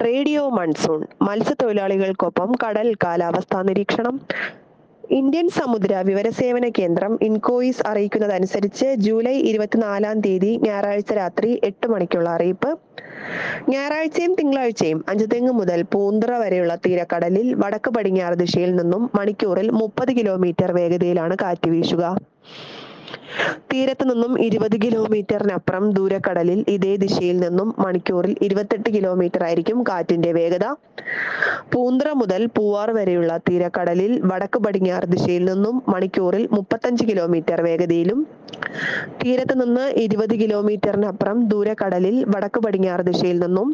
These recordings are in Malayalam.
റേഡിയോ മൺസൂൺ മത്സ്യത്തൊഴിലാളികൾക്കൊപ്പം കടൽ കാലാവസ്ഥാ നിരീക്ഷണം ഇന്ത്യൻ സമുദ്ര വിവരസേവന കേന്ദ്രം ഇൻകോയിസ് അറിയിക്കുന്നതനുസരിച്ച് ജൂലൈ ഇരുപത്തിനാലാം തീയതി ഞായറാഴ്ച രാത്രി എട്ട് മണിക്കുള്ള അറിയിപ്പ് ഞായറാഴ്ചയും തിങ്കളാഴ്ചയും അഞ്ചുതെങ്ങ് മുതൽ പൂന്തറ വരെയുള്ള തീരക്കടലിൽ വടക്ക് പടിഞ്ഞാറ് ദിശയിൽ നിന്നും മണിക്കൂറിൽ മുപ്പത് കിലോമീറ്റർ വേഗതയിലാണ് കാറ്റ് വീശുക തീരത്ത് നിന്നും ഇരുപത് കിലോമീറ്ററിനപ്പുറം ദൂരക്കടലിൽ ഇതേ ദിശയിൽ നിന്നും മണിക്കൂറിൽ ഇരുപത്തെട്ട് കിലോമീറ്റർ ആയിരിക്കും കാറ്റിന്റെ വേഗത പൂന്തറ മുതൽ പൂവാർ വരെയുള്ള തീരക്കടലിൽ വടക്ക് പടിഞ്ഞാറ് ദിശയിൽ നിന്നും മണിക്കൂറിൽ മുപ്പത്തഞ്ച് കിലോമീറ്റർ വേഗതയിലും തീരത്ത് നിന്ന് ഇരുപത് കിലോമീറ്ററിനപ്പുറം ദൂരക്കടലിൽ വടക്ക് പടിഞ്ഞാറ് ദിശയിൽ നിന്നും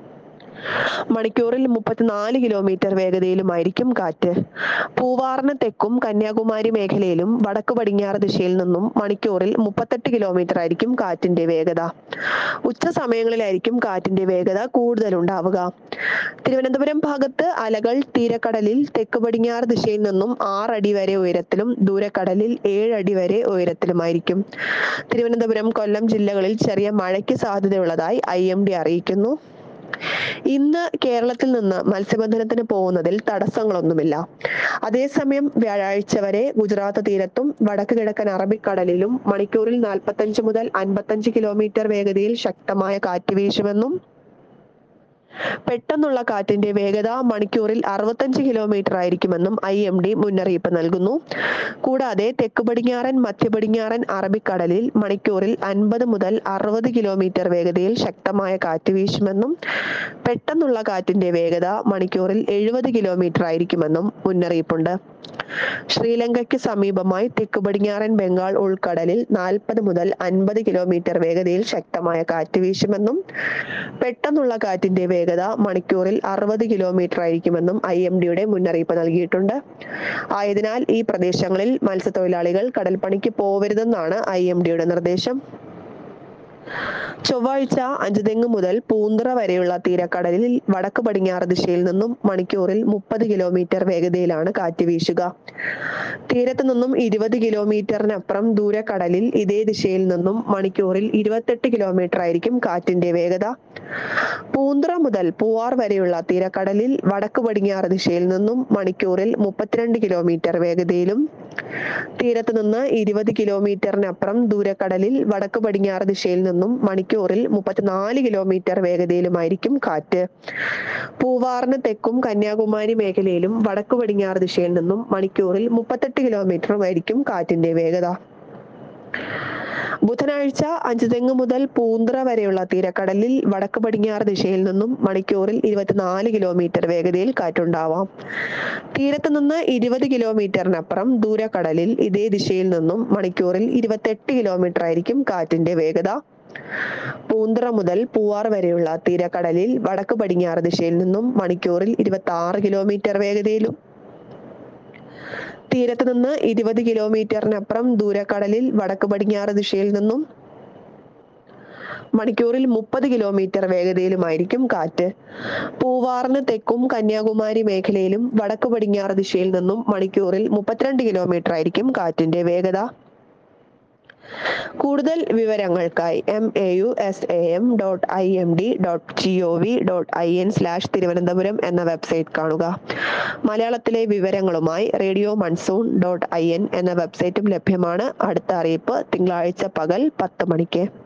മണിക്കൂറിൽ മുപ്പത്തിനാല് കിലോമീറ്റർ വേഗതയിലുമായിരിക്കും കാറ്റ് പൂവാറിന് തെക്കും കന്യാകുമാരി മേഖലയിലും വടക്ക് പടിഞ്ഞാറ് ദിശയിൽ നിന്നും മണിക്കൂറിൽ മുപ്പത്തെട്ട് കിലോമീറ്റർ ആയിരിക്കും കാറ്റിന്റെ വേഗത ഉച്ച സമയങ്ങളിലായിരിക്കും കാറ്റിന്റെ വേഗത കൂടുതൽ ഉണ്ടാവുക തിരുവനന്തപുരം ഭാഗത്ത് അലകൾ തീരക്കടലിൽ തെക്ക് പടിഞ്ഞാറ് ദിശയിൽ നിന്നും ആറടി വരെ ഉയരത്തിലും ദൂരക്കടലിൽ ഏഴടി വരെ ഉയരത്തിലുമായിരിക്കും തിരുവനന്തപുരം കൊല്ലം ജില്ലകളിൽ ചെറിയ മഴയ്ക്ക് സാധ്യതയുള്ളതായി ഐ എം ഡി അറിയിക്കുന്നു ഇന്ന് കേരളത്തിൽ നിന്ന് മത്സ്യബന്ധനത്തിന് പോകുന്നതിൽ തടസ്സങ്ങളൊന്നുമില്ല അതേസമയം വ്യാഴാഴ്ച വരെ ഗുജറാത്ത് തീരത്തും വടക്ക് കിഴക്കൻ അറബിക്കടലിലും മണിക്കൂറിൽ നാൽപ്പത്തഞ്ച് മുതൽ അൻപത്തഞ്ച് കിലോമീറ്റർ വേഗതയിൽ ശക്തമായ കാറ്റ് വീശുമെന്നും പെട്ടെന്നുള്ള കാറ്റിന്റെ വേഗത മണിക്കൂറിൽ അറുപത്തഞ്ച് കിലോമീറ്റർ ആയിരിക്കുമെന്നും ഐ എം ഡി മുന്നറിയിപ്പ് നൽകുന്നു കൂടാതെ തെക്ക് പടിഞ്ഞാറൻ മധ്യ പടിഞ്ഞാറൻ അറബിക്കടലിൽ മണിക്കൂറിൽ അൻപത് മുതൽ അറുപത് കിലോമീറ്റർ വേഗതയിൽ ശക്തമായ കാറ്റ് വീശുമെന്നും പെട്ടെന്നുള്ള കാറ്റിന്റെ വേഗത മണിക്കൂറിൽ എഴുപത് കിലോമീറ്റർ ആയിരിക്കുമെന്നും മുന്നറിയിപ്പുണ്ട് ശ്രീലങ്കയ്ക്ക് സമീപമായി തെക്ക് പടിഞ്ഞാറൻ ബംഗാൾ ഉൾക്കടലിൽ നാൽപ്പത് മുതൽ അൻപത് കിലോമീറ്റർ വേഗതയിൽ ശക്തമായ കാറ്റ് വീശുമെന്നും പെട്ടെന്നുള്ള കാറ്റിന്റെ വേഗത മണിക്കൂറിൽ അറുപത് കിലോമീറ്റർ ആയിരിക്കുമെന്നും ഐ എം ഡിയുടെ മുന്നറിയിപ്പ് നൽകിയിട്ടുണ്ട് ആയതിനാൽ ഈ പ്രദേശങ്ങളിൽ മത്സ്യത്തൊഴിലാളികൾ കടൽപ്പണിക്ക് പോവരുതെന്നാണ് ഐ എം ഡിയുടെ നിർദ്ദേശം ചൊവ്വാഴ്ച അഞ്ചുതെങ്ങ് മുതൽ പൂന്തറ വരെയുള്ള തീരക്കടലിൽ വടക്ക് പടിഞ്ഞാറ് ദിശയിൽ നിന്നും മണിക്കൂറിൽ മുപ്പത് കിലോമീറ്റർ വേഗതയിലാണ് കാറ്റ് വീശുക തീരത്ത് നിന്നും ഇരുപത് കിലോമീറ്ററിനപ്പുറം ദൂരക്കടലിൽ ഇതേ ദിശയിൽ നിന്നും മണിക്കൂറിൽ ഇരുപത്തെട്ട് കിലോമീറ്റർ ആയിരിക്കും കാറ്റിന്റെ വേഗത പൂന്തറ മുതൽ പൂവാർ വരെയുള്ള തീരക്കടലിൽ വടക്ക് പടിഞ്ഞാറ് ദിശയിൽ നിന്നും മണിക്കൂറിൽ മുപ്പത്തിരണ്ട് കിലോമീറ്റർ വേഗതയിലും തീരത്ത് നിന്ന് ഇരുപത് കിലോമീറ്ററിനപ്പുറം ദൂരക്കടലിൽ വടക്ക് പടിഞ്ഞാറ് ദിശയിൽ നിന്നും മണിക്കൂറിൽ മുപ്പത്തിനാല് കിലോമീറ്റർ വേഗതയിലുമായിരിക്കും കാറ്റ് പൂവാറിന് തെക്കും കന്യാകുമാരി മേഖലയിലും വടക്ക് പടിഞ്ഞാറ് ദിശയിൽ നിന്നും മണിക്കൂറിൽ മുപ്പത്തെട്ട് കിലോമീറ്ററുമായിരിക്കും കാറ്റിന്റെ വേഗത ബുധനാഴ്ച അഞ്ചുതെങ്ങ് മുതൽ പൂന്തറ വരെയുള്ള തീരക്കടലിൽ വടക്ക് പടിഞ്ഞാറ് ദിശയിൽ നിന്നും മണിക്കൂറിൽ ഇരുപത്തിനാല് കിലോമീറ്റർ വേഗതയിൽ കാറ്റുണ്ടാവാം തീരത്ത് നിന്ന് ഇരുപത് കിലോമീറ്ററിനപ്പുറം ദൂരക്കടലിൽ ഇതേ ദിശയിൽ നിന്നും മണിക്കൂറിൽ ഇരുപത്തെട്ട് കിലോമീറ്റർ ആയിരിക്കും കാറ്റിന്റെ വേഗത പൂന്തറ മുതൽ പൂവാർ വരെയുള്ള തീരക്കടലിൽ വടക്ക് പടിഞ്ഞാറ് ദിശയിൽ നിന്നും മണിക്കൂറിൽ ഇരുപത്തി ആറ് കിലോമീറ്റർ വേഗതയിലും തീരത്ത് നിന്ന് ഇരുപത് കിലോമീറ്ററിനപ്പുറം ദൂരക്കടലിൽ വടക്ക് പടിഞ്ഞാറ് ദിശയിൽ നിന്നും മണിക്കൂറിൽ മുപ്പത് കിലോമീറ്റർ വേഗതയിലുമായിരിക്കും കാറ്റ് പൂവാറിന് തെക്കും കന്യാകുമാരി മേഖലയിലും വടക്ക് പടിഞ്ഞാറ് ദിശയിൽ നിന്നും മണിക്കൂറിൽ മുപ്പത്തിരണ്ട് കിലോമീറ്റർ ആയിരിക്കും കാറ്റിന്റെ വേഗത കൂടുതൽ വിവരങ്ങൾക്കായി M A U S A M dot I M D dot G O V dot I N slash Thiruvananthapuram എന്ന വെബ്സൈറ്റ് കാണുക മലയാളത്തിലെ വിവരങ്ങളുമായി radio monsoon dot I N എന്ന വെബ്സൈറ്റും ലഭ്യമാണ് അടുത്ത അറിയിപ്പ് തിങ്കളാഴ്ച പകൽ പത്ത് മണിക്ക്